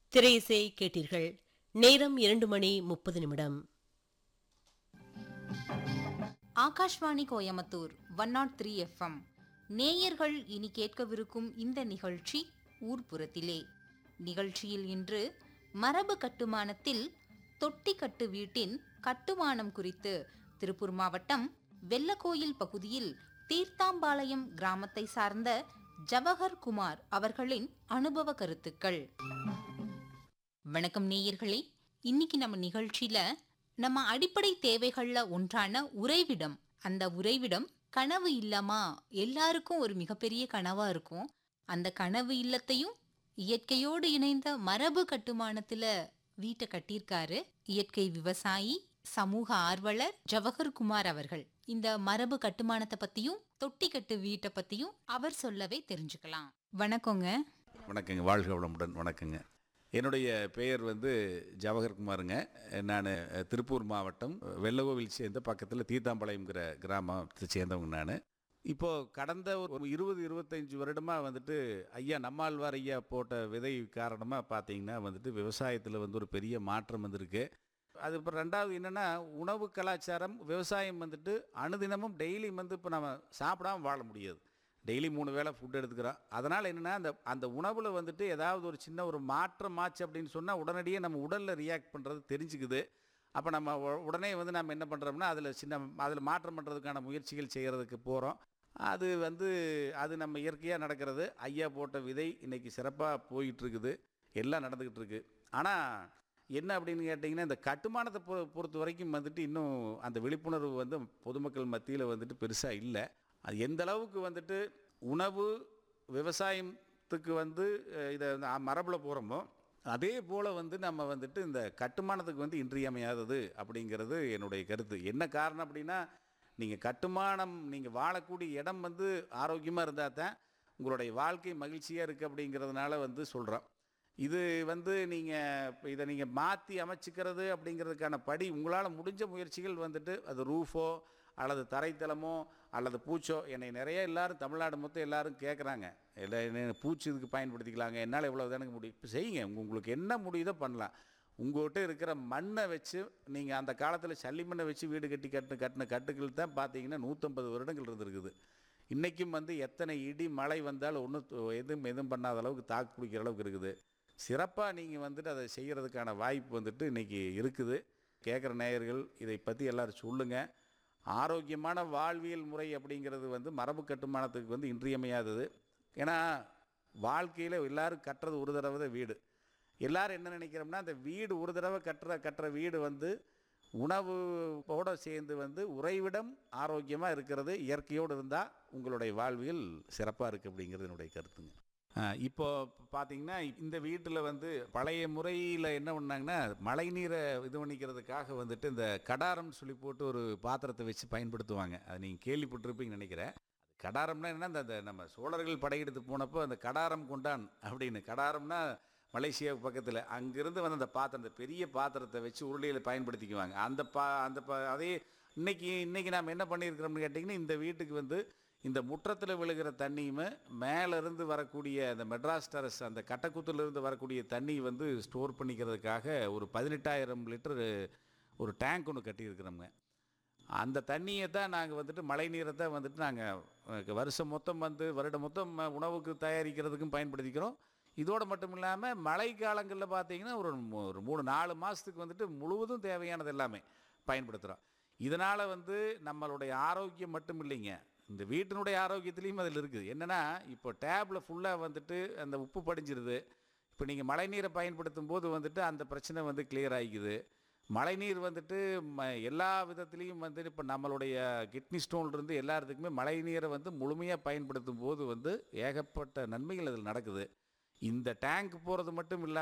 திரையிசை கேட்டீர்கள் நேரம் இரண்டு மணி முப்பது நிமிடம் Akashvani Coimbatore one naught three FM நேயர்கள் இனி கேட்கவிருக்கும் இந்த நிகழ்ச்சி ஊர்ப்புறத்திலே நிகழ்ச்சியில் இன்று மரபு கட்டுமானத்தில் தொட்டி கட்டு வீட்டின் கட்டுமானம் குறித்து திருப்பூர் மாவட்டம் வெள்ளக்கோயில் பகுதியில் தீர்த்தாம்பாளையம் கிராமத்தை சார்ந்த ஜவஹர் குமார் அவர்களின் அனுபவ கருத்துக்கள் வணக்கம் நேயர்களே இன்னைக்கு நம்ம நிகழ்ச்சியில நம்ம அடிப்படை தேவைகள்ல ஒன்றான உறைவிடம் அந்த உறைவிடம் கனவு இல்லமா எல்லாருக்கும் ஒரு மிகப்பெரிய கனவா இருக்கும் அந்த கனவு இல்லத்தையும் இயற்கையோடு இணைந்த மரபு கட்டுமானத்துல வீட்டை கட்டியிருக்காரு இயற்கை விவசாயி சமூக ஆர்வலர் ஜவஹர் குமார் அவர்கள் இந்த மரபு கட்டுமானத்தை பத்தியும் தொட்டி கட்டு வீட்டை பத்தியும் அவர் சொல்லவே தெரிஞ்சுக்கலாம் வணக்கங்க வணக்கங்க வாழ்க வளமுடன் வணக்கங்க என்னுடைய பெயர் வந்து ஜவஹர் குமாருங்க நான் திருப்பூர் மாவட்டம் வெள்ளகோவில் சேர்ந்த பக்கத்தில் தீத்தாம்பாளையம்ங்கிற கிராமத்தை சேர்ந்தவங்க நான் இப்போது கடந்த ஒரு இருபது இருபத்தஞ்சி வருடமாக வந்துட்டு ஐயா நம்மாழ்வார் ஐயா போட்ட விதை காரணமாக பார்த்தீங்கன்னா வந்துட்டு விவசாயத்தில் வந்து ஒரு பெரிய மாற்றம் வந்திருக்கு அது இப்போ ரெண்டாவது என்னென்னா உணவு கலாச்சாரம் விவசாயம் வந்துட்டு அனுதினமும் டெய்லி வந்து இப்போ நம்ம சாப்பிடாம வாழ முடியாது டெய்லி மூணு வேளை ஃபுட் எடுத்துக்கிறோம் அதனால் என்னென்னா அந்த அந்த உணவில் வந்துட்டு ஏதாவது ஒரு சின்ன ஒரு மாற்றம் ஆச்சு அப்படின்னு சொன்னால் உடனடியே நம்ம உடலில் ரியாக்ட் பண்ணுறது தெரிஞ்சுக்குது அப்போ நம்ம உ- உடனே வந்து நம்ம என்ன பண்ணுறோம்னா அதில் சின்ன அதில் மாற்றம் பண்ணுறதுக்கான முயற்சிகள் செய்கிறதுக்கு போகிறோம் அது வந்து அது நம்ம இயற்கையாக நடக்கிறது ஐயா போட்ட விதை இன்னைக்கு சிறப்பாக போயிட்டுருக்குது எல்லாம் நடந்துக்கிட்டு இருக்கு ஆனால் என்ன அப்படின்னு கேட்டிங்கன்னா இந்த கட்டுமானத்தை பொ பொறுத்த வரைக்கும் வந்துட்டு இன்னும் அந்த விழிப்புணர்வு வந்து பொதுமக்கள் மத்தியில் வந்துட்டு பெருசாக இல்லை அது எந்த அளவுக்கு வந்துட்டு உணவு விவசாயத்துக்கு வந்து அஹ், இதை மரபில் போகிறோமோ அதே போல் வந்து நம்ம வந்துட்டு இந்த கட்டுமானத்துக்கு வந்து இன்றியமையாதது அப்படிங்கிறது என்னுடைய கருத்து என்ன காரணம் அப்படின்னா நீங்கள் கட்டுமானம் நீங்கள் வாழக்கூடிய இடம் வந்து ஆரோக்கியமாக இருந்தால் தான் உங்களுடைய வாழ்க்கை மகிழ்ச்சியாக இருக்குது அப்படிங்கிறதுனால வந்து சொல்கிறோம் இது வந்து நீங்கள் இப்போ இதை நீங்கள் மாற்றி அமைச்சிக்கிறது அப்படிங்கிறதுக்கான படி உங்களால் முடிஞ்ச முயற்சிகள் வந்துட்டு அது ரூஃபோ அல்லது தரைத்தளமோ அல்லது பூச்சோ என்னை நிறைய எல்லாரும் தமிழ்நாடு மொத்தம் எல்லாரும் கேட்குறாங்க இல்லை என்ன பூச்சி இதுக்கு பயன்படுத்திக்கலாங்க என்னால் இவ்வளோ தானங்க முடியும் இப்போ செய்யுங்க உங்க- உங்களுக்கு என்ன முடியுதோ பண்ணலாம் உங்கள்கிட்ட இருக்கிற மண்ணை வச்சு நீங்கள் அந்த காலத்தில் சல்லி மண்ணை வச்சு வீடு கட்டி கட்டு கட்டின கட்டுகள் தான் பார்த்தீங்கன்னா நூற்றம்பது வருடங்கள் இருந்திருக்குது இன்றைக்கும் வந்து எத்தனை இடி மழை வந்தாலும் ஒன்றும் எதுவும் எதுவும் பண்ணாத அளவுக்கு தாக்கு பிடிக்கிற அளவுக்கு இருக்குது சிறப்பாக நீங்கள் வந்துட்டு அதை செய்கிறதுக்கான வாய்ப்பு வந்துட்டு இன்றைக்கி இருக்குது கேட்குற நேயர்கள் இதை பற்றி எல்லோரும் சொல்லுங்கள் ஆரோக்கியமான வாழ்வியல் முறை அப்படிங்கிறது வந்து மரபு கட்டுமானத்துக்கு வந்து இன்றியமையாதது ஏன்னா வாழ்க்கையில் எல்லாரும் கட்டுறது ஒரு தடவை தான் வீடு எல்லாரும் என்ன நினைக்கிறோம்னா அந்த வீடு ஒரு தடவை கட்டுற கட்டுற வீடு வந்து உணவோட சேர்ந்து வந்து உறைவிடம் ஆரோக்கியமாக இருக்கிறது இயற்கையோடு இருந்தால் உங்களுடைய வாழ்வியல் சிறப்பாக இருக்குது அப்படிங்கிறது என்னுடைய கருத்துங்க ஆ, இப்போ பார்த்தீங்கன்னா இந்த வீட்டில் வந்து பழைய முறையில் என்ன பண்ணாங்கன்னா மழை நீரை இது பண்ணிக்கிறதுக்காக வந்துட்டு இந்த கடாரம்னு சொல்லி போட்டு ஒரு பாத்திரத்தை வச்சு பயன்படுத்துவாங்க அது நீங்கள் கேள்விப்பட்டிருப்பீங்கன்னு நினைக்கிறேன் கடாரம்னா என்ன அந்த அந்த நம்ம சோழர்கள் படையெடுத்து போனப்போ அந்த கடாரம் கொண்டான் அப்படின்னு கடாரம்னா மலேசியா பக்கத்தில் அங்கிருந்து வந்து அந்த பாத்திரம் அந்த பெரிய பாத்திரத்தை வச்சு உருளையில் பயன்படுத்திக்குவாங்க அந்த பா அந்த பா அதே இன்னைக்கு இன்னைக்கு நாம் என்ன பண்ணியிருக்கிறோம்னு கேட்டிங்கன்னா இந்த வீட்டுக்கு வந்து இந்த முற்றத்தில் விழுகிற தண்ணியுமே மேலேருந்து வரக்கூடிய அந்த மெட்ராஸ் டெரஸ் அந்த கட்டக்குத்துலேருந்து வரக்கூடிய தண்ணி வந்து ஸ்டோர் பண்ணிக்கிறதுக்காக ஒரு பதினெட்டாயிரம் லிட்டர் ஒரு டேங்க் ஒன்று கட்டியிருக்கிறோங்க அந்த தண்ணியை தான் நாங்கள் வந்துட்டு மழை நீரை தான் வந்துட்டு நாங்கள் வருஷம் மொத்தம் வந்து வருடம் மொத்தம் ம- உணவுக்கு தயாரிக்கிறதுக்கும் பயன்படுத்திக்கிறோம் இதோடு மட்டும் இல்லாமல் மழை காலங்களில் பார்த்தீங்கன்னா ஒரு மூ- ஒரு மூணு நாலு மாதத்துக்கு வந்துட்டு முழுவதும் தேவையானது எல்லாமே பயன்படுத்துகிறோம் இதனால் வந்து நம்மளுடைய ஆரோக்கியம் மட்டும் இல்லைங்க இந்த வீட்டினுடைய ஆரோக்கியத்துலேயும் அதில் இருக்குது என்னென்னா இப்போ டேப்பில் ஃபுல்லாக வந்துட்டு அந்த உப்பு படிஞ்சிருது இப்போ நீங்கள் மழைநீரை பயன்படுத்தும் போது வந்துட்டு அந்த பிரச்சனை வந்து கிளியர் ஆகிக்குது மழைநீர் வந்துட்டு ம எல்லா விதத்துலேயும் வந்து இப்போ நம்மளுடைய கிட்னி ஸ்டோன்லேருந்து எல்லா இடத்துக்குமே மழைநீரை வந்து முழுமையாக பயன்படுத்தும் போது வந்து ஏகப்பட்ட நன்மைகள் அதில் நடக்குது இந்த டேங்க் போகிறது மட்டும் இல்லாமல்